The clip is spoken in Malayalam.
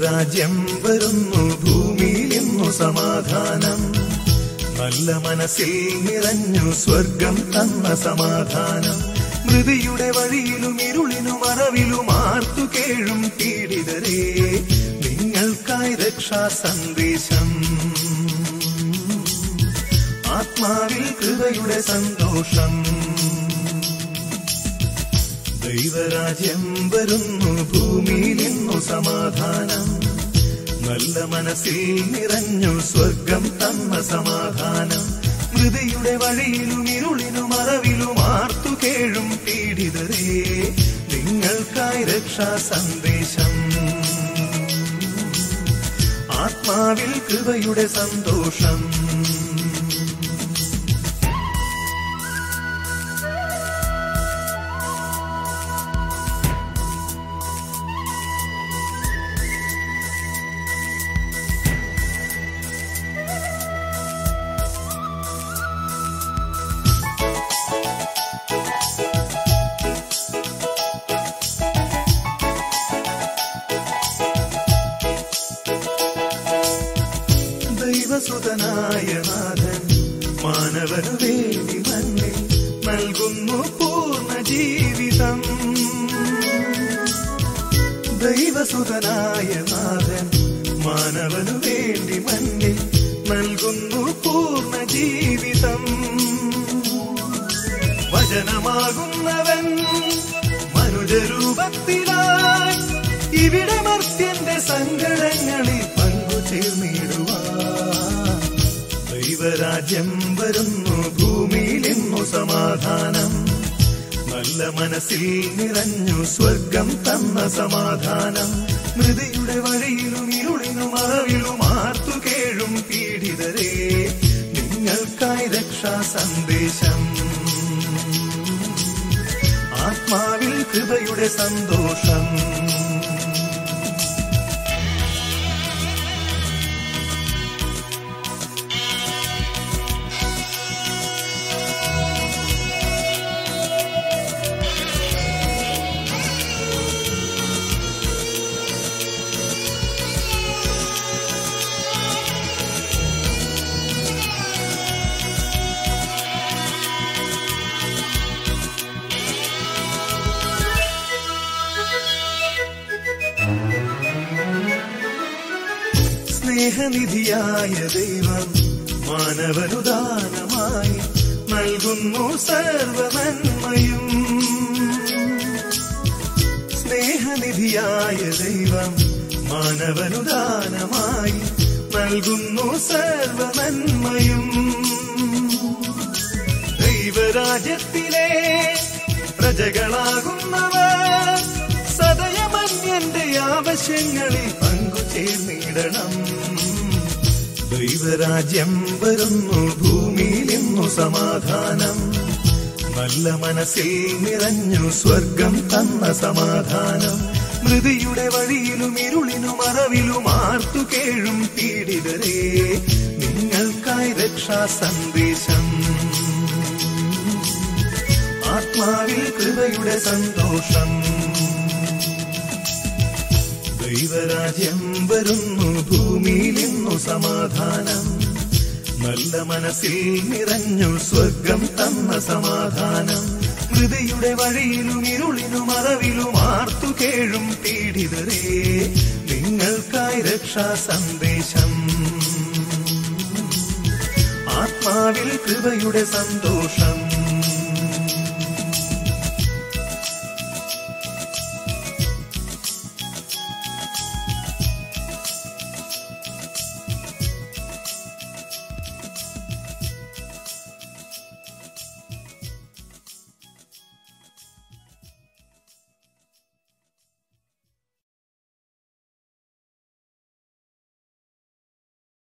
ദൈവരാജ്യം വരുന്നു ഭൂമിയിൽ ഇന്നു സമാധാനം നല്ല മനസ്സിൽ നിറഞ്ഞു സ്വർഗം തന്ന സമാധാനം മൃതിയുടെ വഴിയിലും ഇരുളിനും മറവിലും ആർത്തു കേഴും പീഡിതരെ നിങ്ങൾക്കായി രക്ഷാ സന്ദേശം ആത്മാവിൽ കൃപയുടെ സന്തോഷം ദൈവരാജ്യം വരുന്നു ഭൂമിയിൽ ഇന്നു സമാധാനം നല്ല മനസ്സിൽ നിറഞ്ഞു സ്വർഗം തന്ന സമാധാനം മൃതിയുടെ വഴിയിലും ഇരുളിനും മറവിലും ആർത്തു കേഴും പീഡിതരെ നിങ്ങൾക്കായി രക്ഷാ സന്ദേശം ആത്മാവിൽ കൃപയുടെ സന്തോഷം ദൈവസുതനായ നാഥൻ മാനവനു വേണ്ടി മണ്ണിൽ നൽകുന്നു പൂർണ്ണ ജീവിതം ദൈവസുതനായ നാഥൻ മാനവനു വേണ്ടി മണ്ണിൽ നൽകുന്നു പൂർണ്ണ ജീവിതം വചനമാകുന്നവൻ മനുജരൂപത്തിലായി ഇവിടെ മർത്യന്റെ സങ്കടങ്ങളിൽ പങ്കുചേർന്നിടുവാൻ ദൈവരാജ്യം വരുന്നു ഭൂമിയിൽ ഇന്നു സമാധാനം നല്ല മനസ്സിൽ നിറഞ്ഞു സ്വർഗം തന്ന സമാധാനം മൃതിയുടെ വഴിയിലും ഇരുളിനും മറവിലും ആർത്തു കേഴും പീഡിതരെ നിങ്ങൾക്കായി രക്ഷാ സന്ദേശം ആത്മാവിൽ കൃപയുടെ സന്തോഷം സ്നേഹനിധിയായ ദൈവം മാനവനുദാനമായി നൽകുന്നു സർവനന്മയും സ്നേഹനിധിയായ ദൈവം മാനവനുദാനമായി നൽകുന്നു സർവനന്മയും ദൈവരാജ്യത്തിലെ പ്രജകളാകുന്നവർ സദയമന്യന്റെ ആവശ്യങ്ങളിൽ പങ്കുചേർന്നിടണം ദൈവരാജ്യം വരുന്നു ഭൂമിയിൽ ഇന്നു സമാധാനം നല്ല മനസ്സിൽ നിറഞ്ഞു സ്വർഗം തന്ന സമാധാനം മൃതിയുടെ വഴിയിലും ഇരുളിനും മറവിലും ആർത്തു കേഴും പീഡിതരെ നിങ്ങൾക്കായി രക്ഷാ സന്ദേശം ആത്മാവിൽ കൃപയുടെ സന്തോഷം ദൈവരാജ്യം വരുന്നു ഭൂമിയിൽ ഇന്നു സമാധാനം നല്ല മനസ്സിൽ നിറഞ്ഞു സ്വർഗം തന്ന സമാധാനം മൃതിയുടെ വഴിയിലും ഇരുളിനും മറവിലും ആർത്തു കേഴും പീഡിതരെ നിങ്ങൾക്കായി രക്ഷാ സന്ദേശം ആത്മാവിൽ കൃപയുടെ സന്തോഷം